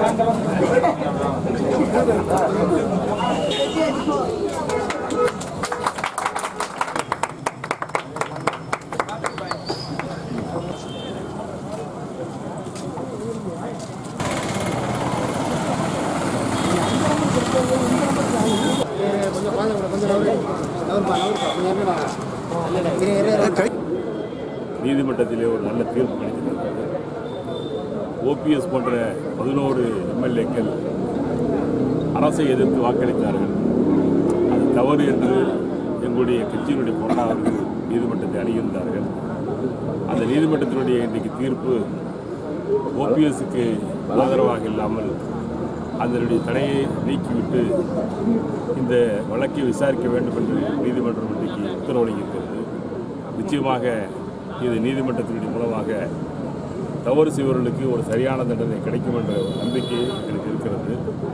நீதிமன்றத்திலே ஒரு நல்ல தீர்ப்பு கிடைத்திருக்கிறது ஓபிஎஸ் போன்ற பதினோரு எம்எல்ஏக்கள் அரசை எதிர்த்து வாக்களித்தார்கள் அது தவறு என்று எங்களுடைய கட்சியினுடைய பொருளாளர்கள் நீதிமன்றத்தை அணுகியிருந்தார்கள் அந்த நீதிமன்றத்தினுடைய இன்றைக்கு தீர்ப்பு ஓபிஎஸ்க்கு ஆதரவாக இல்லாமல் அதனுடைய தடையை நீக்கிவிட்டு இந்த வழக்கை விசாரிக்க வேண்டும் என்று நீதிமன்றம் இன்றைக்கு உத்தரவு வழங்கியிருக்கிறது நிச்சயமாக இது நீதிமன்றத்தினுடைய மூலமாக தவறு செய்வர்களுக்கு ஒரு சரியான தண்டனை கிடைக்கும் என்ற நம்பிக்கை எனக்கு இருக்கிறது